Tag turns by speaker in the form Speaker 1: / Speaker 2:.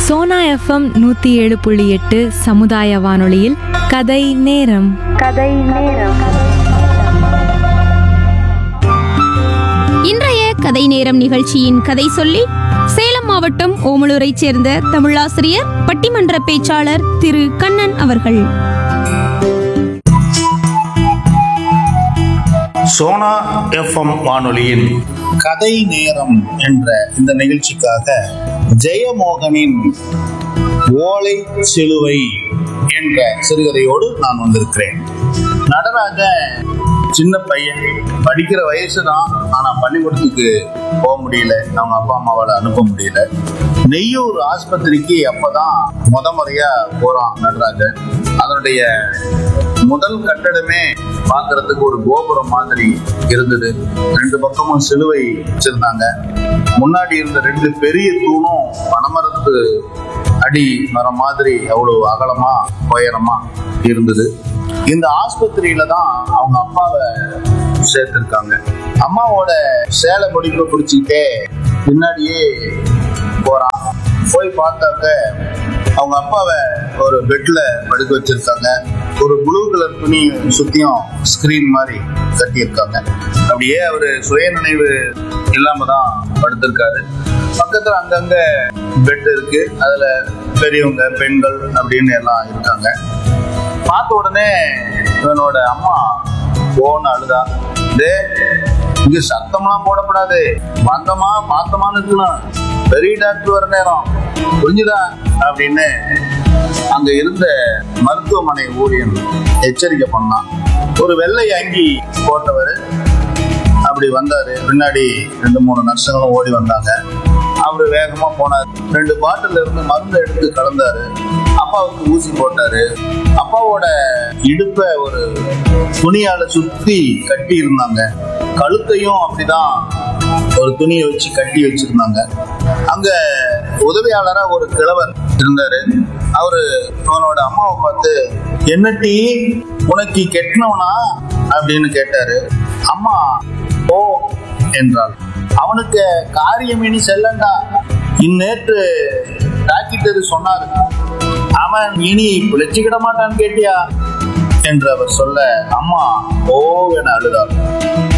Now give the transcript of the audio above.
Speaker 1: Sona FM நூற்றி ஏழு புள்ளி எட்டு சமுதாய வானொலியில் கதை நேரம்
Speaker 2: இன்றைய கதை நேரம் நிகழ்ச்சியின் கதை சொல்லி சேலம் மாவட்டம் ஓமலூரைச் சேர்ந்த தமிழாசிரியர் பட்டிமன்ற பேச்சாளர் திரு கண்ணன் அவர்கள்
Speaker 3: சோனா எஃப்எம் வானொலியின் கதை நேரம் என்ற இந்த நிகழ்ச்சிக்காக ஜெயமோகனின் ஓலை சிலுவை என்ற சிறுகதையோடு நான் வந்திருக்கிறேன் நடராஜன் சின்ன பையன் படிக்கிற வயசு தான் ஆனா பள்ளிக்கூடத்துக்கு போக முடியல அவங்க அப்பா அம்மாவால அனுப்ப முடியல நெய்யூர் ஆஸ்பத்திரிக்கு அப்பதான் முத முறையா போறான் நடராஜன் அதனுடைய முதல் கட்டடமே பார்க்கிறதுக்கு ஒரு கோபுரம் மாதிரி இருந்தது ரெண்டு பக்கமும் சிலுவை வச்சிருந்தாங்க முன்னாடி இருந்த ரெண்டு பெரிய தூணும் பனைமரத்து அடி மரம் மாதிரி அவ்வளவு அகலமா உயரமா இருந்தது இந்த ஆஸ்பத்திரியில தான் அவங்க அப்பாவை சேர்த்திருக்காங்க அம்மாவோட சேலை முடிப்பை பிடிச்சிக்கிட்டே பின்னாடியே போறான் போய் பார்த்தாக்க அவங்க அப்பாவை ஒரு பெட்ல படுக்க வச்சிருக்காங்க ஒரு ப்ளூ கலர் துணி சுத்தியும் ஸ்கிரீன் மாதிரி கட்டியிருக்காங்க அப்படியே அவரு சுய நினைவு இல்லாம தான் படுத்திருக்காரு பக்கத்துல அங்கங்க பெட் இருக்கு அதுல பெரியவங்க பெண்கள் அப்படின்னு எல்லாம் இருக்காங்க பார்த்த உடனே இவனோட அம்மா போன அழுதா டே இங்க சத்தம்லாம் போடக்கூடாது வந்தமா பார்த்தமான்னு இருக்கணும் பெரிய டாக்டர் வர நேரம் புரிஞ்சுதா அப்படின்னு அங்க இருந்த மருத்துவமனை ஊழியன் எச்சரிக்கை பண்ணான் ஒரு வெள்ளை அங்கி போட்டவர் அப்படி வந்தாரு பின்னாடி ரெண்டு மூணு நர்ஸுங்களும் ஓடி வந்தாங்க அவரு வேகமா போனார் ரெண்டு பாட்டில் இருந்து மருந்து எடுத்து கலந்தாரு அப்பாவுக்கு ஊசி போட்டாரு அப்பாவோட இடுப்பை ஒரு துணியால சுத்தி கட்டி இருந்தாங்க கழுத்தையும் அப்படிதான் ஒரு துணியை வச்சு கட்டி வச்சிருந்தாங்க அங்க உதவியாளரா ஒரு கிழவர் இருந்தாரு அவரு அவனோட அம்மாவை பார்த்து என்ன டீ உனக்கு கெட்டினவனா அப்படின்னு கேட்டாரு அம்மா ஓ என்றாள் அவனுக்கு காரியம் இனி செல்லண்டா இந்நேற்று டாக்டர் சொன்னாரு அவன் இனி பிழைச்சிக்கிட மாட்டான்னு கேட்டியா என்று அவர் சொல்ல அம்மா ஓ என அழுதாள்